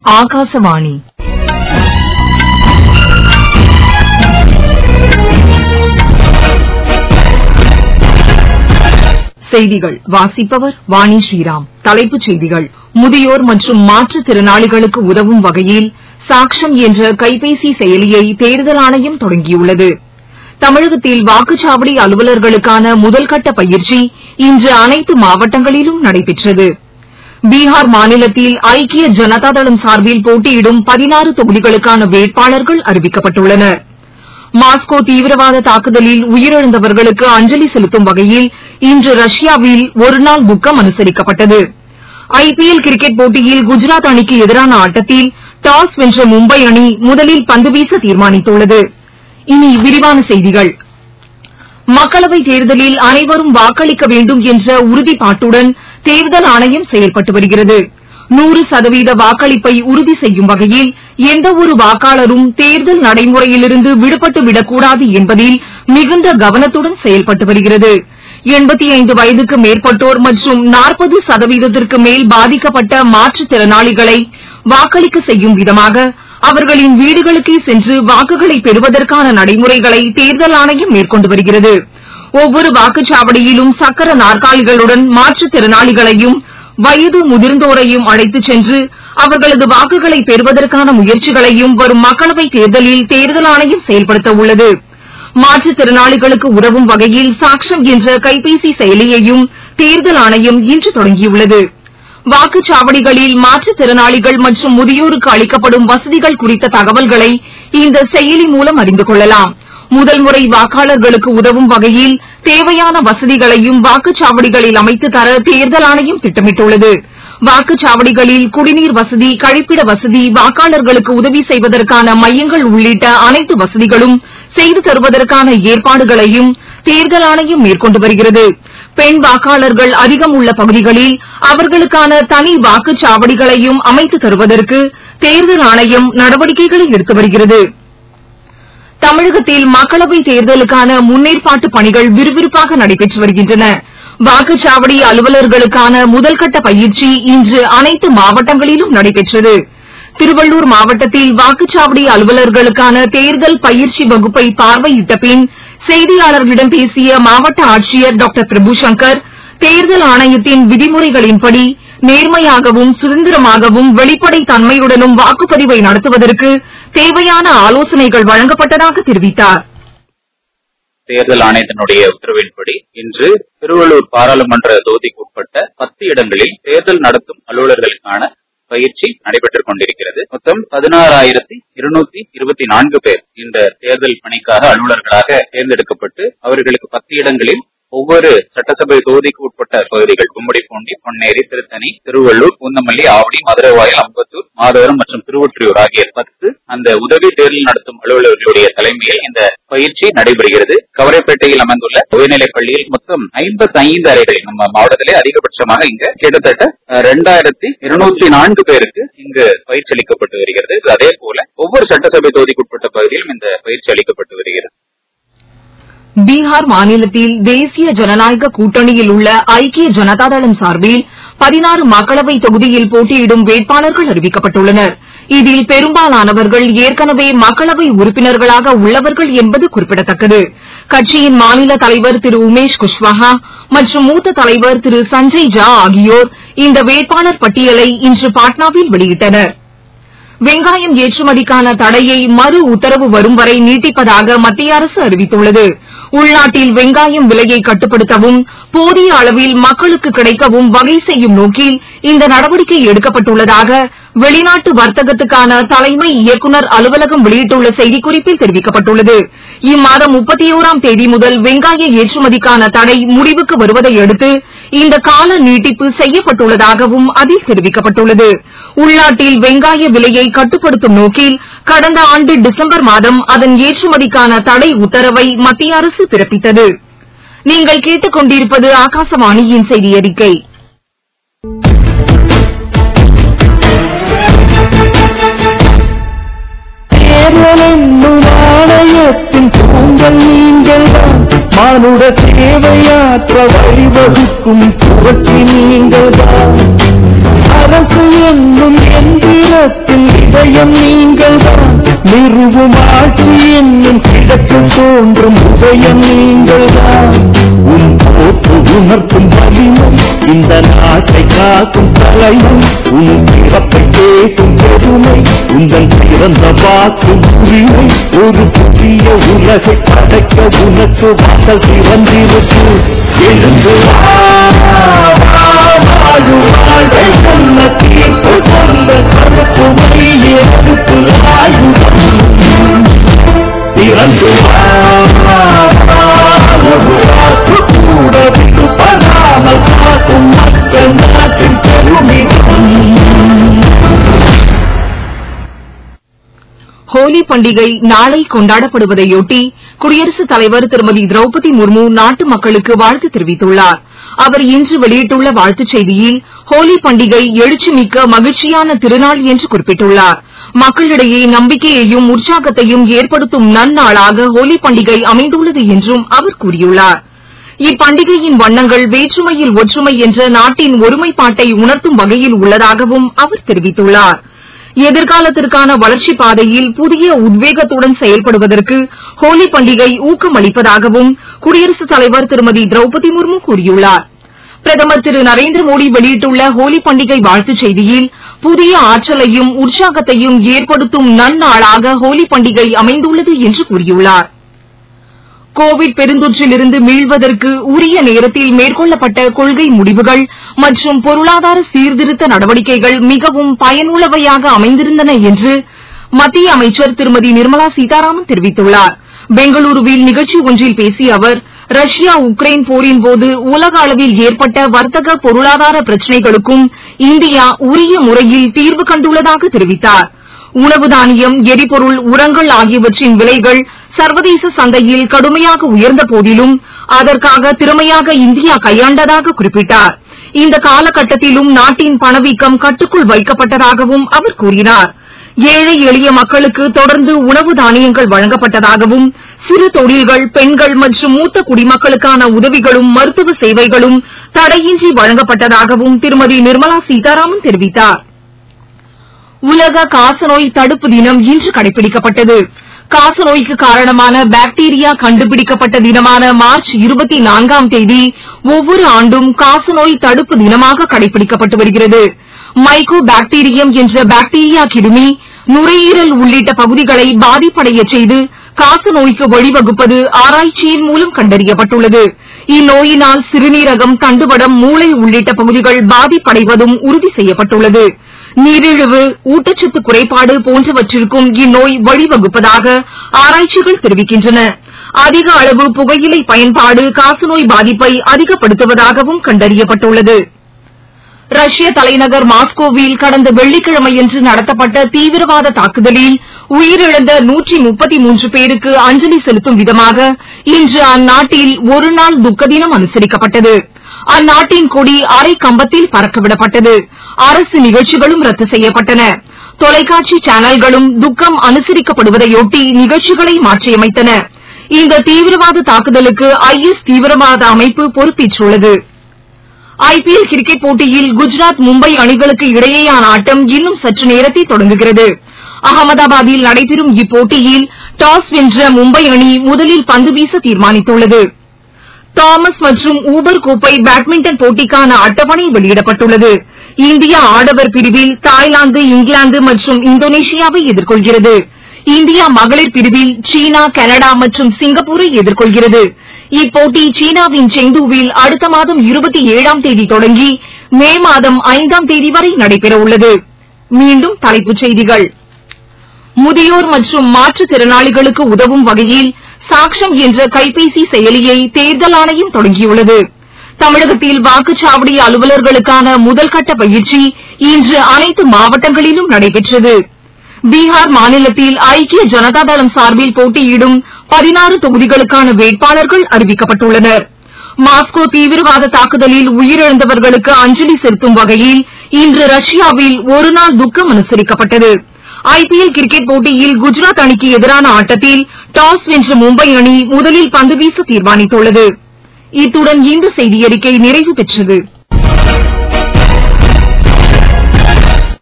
ఆకాశవాణి செய்திகள் வாசிப்பவர் வாணி ஸ்ரீராம் தலைப்புச் செய்திகள் முதியோர் மற்றும் மாற்றுத் திறனாளிகளுக்கு உதவும் வகையில் சாக்ஷம் என்ற கைபேசி செயலியை தேர்தல் ஆணையம் தொடங்கியுள்ளது தமிழகத்தில் வாக்குச்சாவடி அலுவலர்களுக்கான முதல்கட்ட பயிற்சி இன்று அனைத்து மாவட்டங்களிலும் நடைபெற்றது பீகார் மாநிலத்தில் ஐக்கிய ஜனதாதளம் சார்பில் போட்டியிடும் பதினாறு தொகுதிகளுக்கான வேட்பாளர்கள் அறிவிக்கப்பட்டுள்ளனர் மாஸ்கோ தீவிரவாத தாக்குதலில் உயிரிழந்தவர்களுக்கு அஞ்சலி செலுத்தும் வகையில் இன்று ரஷ்யாவில் ஒருநாள் துக்கம் அனுசரிக்கப்பட்டது ஐபிஎல் கிரிக்கெட் போட்டியில் குஜராத் அணிக்கு எதிரான ஆட்டத்தில் டாஸ் வென்ற மும்பை அணி முதலில் பந்துவீச தீர்மானித்துள்ளது இனி விரிவான செய்திகள் மக்களவைத் தேர்தலில் அனைவரும் வாக்களிக்க வேண்டும் என்ற உறுதிப்பாட்டுடன் தேர்தல் ஆணையம் செயல்பட்டு வருகிறது நூறு சதவீத வாக்களிப்பை உறுதி செய்யும் வகையில் எந்தவொரு வாக்காளரும் தேர்தல் நடைமுறையிலிருந்து விடுபட்டு விடக்கூடாது என்பதில் மிகுந்த கவனத்துடன் செயல்பட்டு வருகிறது எண்பத்தி ஐந்து வயதுக்கு மேற்பட்டோர் மற்றும் நாற்பது சதவீதத்திற்கு மேல் பாதிக்கப்பட்ட மாற்றுத் திறனாளிகளை வாக்களிக்க செய்யும் விதமாக அவர்களின் வீடுகளுக்கே சென்று வாக்குகளை பெறுவதற்கான நடைமுறைகளை தேர்தல் ஆணையம் மேற்கொண்டு வருகிறது ஒவ்வொரு வாக்குச்சாவடியிலும் சக்கர நாற்காலிகளுடன் மாற்றுத் திறனாளிகளையும் வயது முதிர்ந்தோரையும் அழைத்துச் சென்று அவர்களது வாக்குகளை பெறுவதற்கான முயற்சிகளையும் வரும் மக்களவைத் தேர்தலில் தேர்தல் ஆணையம் செயல்படுத்த உள்ளது மாற்றுத் திறனாளிகளுக்கு உதவும் வகையில் சாக்ஷம் என்ற கைபேசி செயலியையும் தேர்தல் ஆணையம் இன்று தொடங்கியுள்ளது வாக்குச்சாவடிகளில் மாற்றுத் திறனாளிகள் மற்றும் முதியோருக்கு அளிக்கப்படும் வசதிகள் குறித்த தகவல்களை இந்த செயலி மூலம் அறிந்து கொள்ளலாம் முதல் முறை வாக்காளர்களுக்கு உதவும் வகையில் தேவையான வசதிகளையும் வாக்குச்சாவடிகளில் அமைத்து தர தேர்தல் ஆணையம் திட்டமிட்டுள்ளது வாக்குச்சாவடிகளில் குடிநீர் வசதி கழிப்பிட வசதி வாக்காளர்களுக்கு உதவி செய்வதற்கான மையங்கள் உள்ளிட்ட அனைத்து வசதிகளும் செய்து தருவதற்கான ஏற்பாடுகளையும் தேர்தல் ஆணையம் மேற்கொண்டு வருகிறது பெண் வாக்காளர்கள் அதிகம் உள்ள பகுதிகளில் அவர்களுக்கான தனி வாக்குச்சாவடிகளையும் அமைத்து தருவதற்கு தேர்தல் ஆணையம் நடவடிக்கைகளை எடுத்து வருகிறது தமிழகத்தில் மக்களவைத் தேர்தலுக்கான முன்னேற்பாட்டு பணிகள் விறுவிறுப்பாக நடைபெற்று வருகின்றன வாக்குச்சாவடி அலுவலர்களுக்கான முதல்கட்ட பயிற்சி இன்று அனைத்து மாவட்டங்களிலும் நடைபெற்றது திருவள்ளூர் மாவட்டத்தில் வாக்குச்சாவடி அலுவலர்களுக்கான தேர்தல் பயிற்சி வகுப்பை பார்வையிட்ட பின் செய்தியாளர்களிடம் பேசிய மாவட்ட ஆட்சியர் டாக்டர் பிரபுசங்கர் தேர்தல் ஆணையத்தின் விதிமுறைகளின்படி நேர்மையாகவும் சுதந்திரமாகவும் வெளிப்படைத் தன்மையுடனும் வாக்குப்பதிவை நடத்துவதற்கு தேவையான ஆலோசனைகள் வழங்கப்பட்டதாக தெரிவித்தார் தேர்தல் ஆணையத்தினுடைய உத்தரவின்படி இன்று திருவள்ளூர் பாராளுமன்ற தொகுதிக்கு உட்பட்ட பத்து இடங்களில் தேர்தல் நடத்தும் அலுவலர்களுக்கான பயிற்சி நடைபெற்றுக் கொண்டிருக்கிறது மொத்தம் பதினாறாயிரத்தி இருநூத்தி இருபத்தி நான்கு பேர் இந்த தேர்தல் பணிக்காக அலுவலர்களாக தேர்ந்தெடுக்கப்பட்டு அவர்களுக்கு பத்து இடங்களில் ஒவ்வொரு சட்டசபை தொகுதிக்கு உட்பட்ட பகுதிகள் கும்மிடிப்பூண்டி பொன்னேரி திருத்தணி திருவள்ளூர் பூந்தமல்லி ஆவடி மதுரவாயல் அம்பத்தூர் மாதவரம் மற்றும் திருவொற்றியூர் ஆகிய பத்து அந்த உதவி தேர்தல் நடத்தும் அலுவலர்களுடைய தலைமையில் இந்த பயிற்சி நடைபெறுகிறது கவரைப்பேட்டையில் அமைந்துள்ள உயர்நிலைப் பள்ளியில் மொத்தம் ஐம்பத்தி ஐந்து அறைகள் நம்ம மாவட்டத்திலே அதிகபட்சமாக இங்க கிட்டத்தட்ட இரண்டாயிரத்தி இருநூற்றி நான்கு பேருக்கு இங்கு பயிற்சி அளிக்கப்பட்டு வருகிறது அதே போல ஒவ்வொரு சட்டசபை தொகுதிக்கு உட்பட்ட பகுதியிலும் இந்த பயிற்சி அளிக்கப்பட்டு வருகிறது பீகார் மாநிலத்தில் தேசிய ஜனநாயக கூட்டணியில் உள்ள ஐக்கிய ஜனதாதளம் சார்பில் பதினாறு மக்களவை தொகுதியில் போட்டியிடும் வேட்பாளர்கள் அறிவிக்கப்பட்டுள்ளனர் இதில் பெரும்பாலானவர்கள் ஏற்கனவே மக்களவை உறுப்பினர்களாக உள்ளவர்கள் என்பது குறிப்பிடத்தக்கது கட்சியின் மாநில தலைவர் திரு உமேஷ் குஷ்வாஹா மற்றும் மூத்த தலைவர் திரு சஞ்சய் ஜா ஆகியோர் இந்த வேட்பாளர் பட்டியலை இன்று பாட்னாவில் வெளியிட்டனா் வெங்காயம் ஏற்றுமதிக்கான தடையை மறு உத்தரவு வரும் வரை நீட்டிப்பதாக மத்திய அரசு அறிவித்துள்ளது உள்நாட்டில் வெங்காயம் விலையை கட்டுப்படுத்தவும் போதிய அளவில் மக்களுக்கு கிடைக்கவும் வகை செய்யும் நோக்கில் இந்த நடவடிக்கை எடுக்கப்பட்டுள்ளதாக வெளிநாட்டு வர்த்தகத்துக்கான தலைமை இயக்குநர் அலுவலகம் வெளியிட்டுள்ள செய்திக்குறிப்பில் தெரிவிக்கப்பட்டுள்ளது இம்மாதம் முப்பத்தி ஒராம் தேதி முதல் வெங்காய ஏற்றுமதிக்கான தடை முடிவுக்கு வருவதை அடுத்து இந்த கால நீட்டிப்பு செய்யப்பட்டுள்ளதாகவும் அதில் தெரிவிக்கப்பட்டுள்ளது உள்நாட்டில் வெங்காய விலையை கட்டுப்படுத்தும் நோக்கில் கடந்த ஆண்டு டிசம்பர் மாதம் அதன் ஏற்றுமதிக்கான தடை உத்தரவை மத்திய அரசு பிறப்பித்தது நீங்கள் கேட்டுக் கொண்டிருப்பது ஆகாசவாணியின் செய்தி அறிக்கை தேர்தலென்னும் ஆணையத்தின் தூங்கல் நீங்கள்தான் மானுட சேவையாற்ற வழிவகுக்கும் புரட்சி நீங்கள்தான் அரசு என்னும் எந்திரத்தில் இதயம் நீங்கள் தான் நிறுவும் ஆட்சி என்னும் கிழக்கு தோன்றும் உதயம் நீங்கள் தான் உன் போக்கு உணர்த்தும் வலிமை இந்த நாட்டை காக்கும் தலைமை உன் பிறப்பை பேசும் பெருமை உந்தன் பிறந்த வாக்கு உரிமை ஒரு புதிய உலகை படைக்க உனக்கு வாசல் திறந்திருக்கு எழுந்து வா, வா, வாழு வாழ்வை சொன்ன தீர்ப்பு சொந்த கருப்பு வழியே அடுத்து ஆயுதம் திறந்து வா, வா, ஒரு வாக்கு கூட விட்டு படாமல் காக்கும் மக்கள் நாட்டின் பெருமிதம் ஹோலி பண்டிகை நாளை கொண்டாடப்படுவதையொட்டி குடியரசுத் தலைவர் திருமதி திரௌபதி முர்மு நாட்டு மக்களுக்கு வாழ்த்து தெரிவித்துள்ளார் அவர் இன்று வெளியிட்டுள்ள வாழ்த்துச் செய்தியில் ஹோலி பண்டிகை எழுச்சிமிக்க மகிழ்ச்சியான திருநாள் என்று குறிப்பிட்டுள்ளார் மக்களிடையே நம்பிக்கையையும் உற்சாகத்தையும் ஏற்படுத்தும் நன்னாளாக ஹோலி பண்டிகை அமைந்துள்ளது என்றும் அவர் கூறியுள்ளார் இப்பண்டிகையின் வண்ணங்கள் வேற்றுமையில் ஒற்றுமை என்ற நாட்டின் ஒருமைப்பாட்டை உணர்த்தும் வகையில் உள்ளதாகவும் அவர் தெரிவித்துள்ளார் எதிர்காலத்திற்கான வளர்ச்சிப் பாதையில் புதிய உத்வேகத்துடன் செயல்படுவதற்கு ஹோலி பண்டிகை ஊக்கம் அளிப்பதாகவும் குடியரசுத் தலைவர் திருமதி திரௌபதி முர்மு கூறியுள்ளார் பிரதமர் திரு நரேந்திர மோடி வெளியிட்டுள்ள ஹோலி பண்டிகை வாழ்த்துச் செய்தியில் புதிய ஆற்றலையும் உற்சாகத்தையும் ஏற்படுத்தும் நன்னாளாக ஹோலி பண்டிகை அமைந்துள்ளது என்று கூறியுள்ளார் கோவிட் பெருந்தொற்றிலிருந்து மீள்வதற்கு உரிய நேரத்தில் மேற்கொள்ளப்பட்ட கொள்கை முடிவுகள் மற்றும் பொருளாதார சீர்திருத்த நடவடிக்கைகள் மிகவும் பயனுள்ளவையாக அமைந்திருந்தன என்று மத்திய அமைச்சர் திருமதி நிர்மலா சீதாராமன் தெரிவித்துள்ளார் பெங்களூருவில் நிகழ்ச்சி ஒன்றில் பேசிய அவர் ரஷ்யா உக்ரைன் போரின் போது உலக அளவில் ஏற்பட்ட வர்த்தக பொருளாதார பிரச்சினைகளுக்கும் இந்தியா உரிய முறையில் தீர்வு கண்டுள்ளதாக தெரிவித்தார் உணவு தானியம் எரிபொருள் உரங்கள் ஆகியவற்றின் விலைகள் சர்வதேச சந்தையில் கடுமையாக உயர்ந்த போதிலும் அதற்காக திறமையாக இந்தியா கையாண்டதாக குறிப்பிட்டார் இந்த காலகட்டத்திலும் நாட்டின் பணவீக்கம் கட்டுக்குள் வைக்கப்பட்டதாகவும் அவர் கூறினார் ஏழை எளிய மக்களுக்கு தொடர்ந்து உணவு தானியங்கள் வழங்கப்பட்டதாகவும் சிறு தொழில்கள் பெண்கள் மற்றும் மூத்த குடிமக்களுக்கான உதவிகளும் மருத்துவ சேவைகளும் தடையின்றி வழங்கப்பட்டதாகவும் திருமதி நிர்மலா சீதாராமன் தெரிவித்தார் உலக காசநோய் தடுப்பு தினம் இன்று கடைபிடிக்கப்பட்டது காசநோய்க்கு காரணமான பாக்டீரியா கண்டுபிடிக்கப்பட்ட தினமான மார்ச் இருபத்தி நான்காம் தேதி ஒவ்வொரு ஆண்டும் காசநோய் தடுப்பு தினமாக கடைபிடிக்கப்பட்டு வருகிறது மைக்கோ பாக்டீரியம் என்ற பாக்டீரியா கிருமி நுரையீரல் உள்ளிட்ட பகுதிகளை பாதிப்படையச் செய்து காசநோய்க்கு வழிவகுப்பது ஆராய்ச்சியின் மூலம் கண்டறியப்பட்டுள்ளது இந்நோயினால் சிறுநீரகம் தண்டுவடம் மூளை உள்ளிட்ட பகுதிகள் பாதிப்படைவதும் உறுதி செய்யப்பட்டுள்ளது நீரிழிவு ஊட்டச்சத்து குறைபாடு போன்றவற்றிற்கும் இந்நோய் வழிவகுப்பதாக ஆராய்ச்சிகள் தெரிவிக்கின்றன அதிக அளவு புகையிலை பயன்பாடு காசநோய் பாதிப்பை அதிகப்படுத்துவதாகவும் கண்டறியப்பட்டுள்ளது ரஷ்ய தலைநகர் மாஸ்கோவில் கடந்த வெள்ளிக்கிழமையன்று நடத்தப்பட்ட தீவிரவாத தாக்குதலில் உயிரிழந்த நூற்றி முப்பத்தி மூன்று பேருக்கு அஞ்சலி செலுத்தும் விதமாக இன்று அந்நாட்டில் ஒருநாள் துக்க தினம் அனுசரிக்கப்பட்டது அந்நாட்டின் கொடி அரை கம்பத்தில் பறக்கவிடப்பட்டது அரசு நிகழ்ச்சிகளும் ரத்து செய்யப்பட்டன தொலைக்காட்சி சேனல்களும் துக்கம் அனுசரிக்கப்படுவதையொட்டி நிகழ்ச்சிகளை மாற்றியமைத்தன இந்த தீவிரவாத தாக்குதலுக்கு ஐஎஸ் தீவிரவாத அமைப்பு பொறுப்பேற்றுள்ளது ஐபிஎல் கிரிக்கெட் போட்டியில் குஜராத் மும்பை அணிகளுக்கு இடையேயான ஆட்டம் இன்னும் சற்று நேரத்தில் தொடங்குகிறது அகமதாபாத்தில் நடைபெறும் இப்போட்டியில் டாஸ் வென்ற மும்பை அணி முதலில் பந்து வீச தீர்மானித்துள்ளது தாமஸ் மற்றும் ஊபர் கோப்பை பேட்மிண்டன் போட்டிக்கான அட்டவணை வெளியிடப்பட்டுள்ளது இந்தியா ஆடவர் பிரிவில் தாய்லாந்து இங்கிலாந்து மற்றும் இந்தோனேஷியாவை எதிர்கொள்கிறது இந்தியா மகளிர் பிரிவில் சீனா கனடா மற்றும் சிங்கப்பூரை எதிர்கொள்கிறது இப்போட்டி சீனாவின் செங்டூவில் அடுத்த மாதம் இருபத்தி ஏழாம் தேதி தொடங்கி மே மாதம் ஐந்தாம் தேதி வரை நடைபெறவுள்ளது மீண்டும் தலைப்புச் செய்திகள் முதியோர் மற்றும் மாற்றுத்திறனாளிகளுக்கு உதவும் வகையில் சாக்ஷம் என்ற கைபேசி செயலியை தேர்தல் ஆணையம் தொடங்கியுள்ளது தமிழகத்தில் வாக்குச்சாவடி அலுவலர்களுக்கான முதல்கட்ட பயிற்சி இன்று அனைத்து மாவட்டங்களிலும் நடைபெற்றது பீகார் மாநிலத்தில் ஐக்கிய ஜனதா தளம் சார்பில் போட்டியிடும் பதினாறு தொகுதிகளுக்கான வேட்பாளர்கள் அறிவிக்கப்பட்டுள்ளனர் மாஸ்கோ தீவிரவாத தாக்குதலில் உயிரிழந்தவர்களுக்கு அஞ்சலி செலுத்தும் வகையில் இன்று ரஷ்யாவில் ஒருநாள் துக்கம் அனுசரிக்கப்பட்டது ஐபிஎல் கிரிக்கெட் போட்டியில் குஜராத் அணிக்கு எதிரான ஆட்டத்தில் டாஸ் வென்ற மும்பை அணி முதலில் பந்து வீச தீர்மானித்துள்ளது இத்துடன் இந்த செய்தியறிக்கை நிறைவு பெற்றது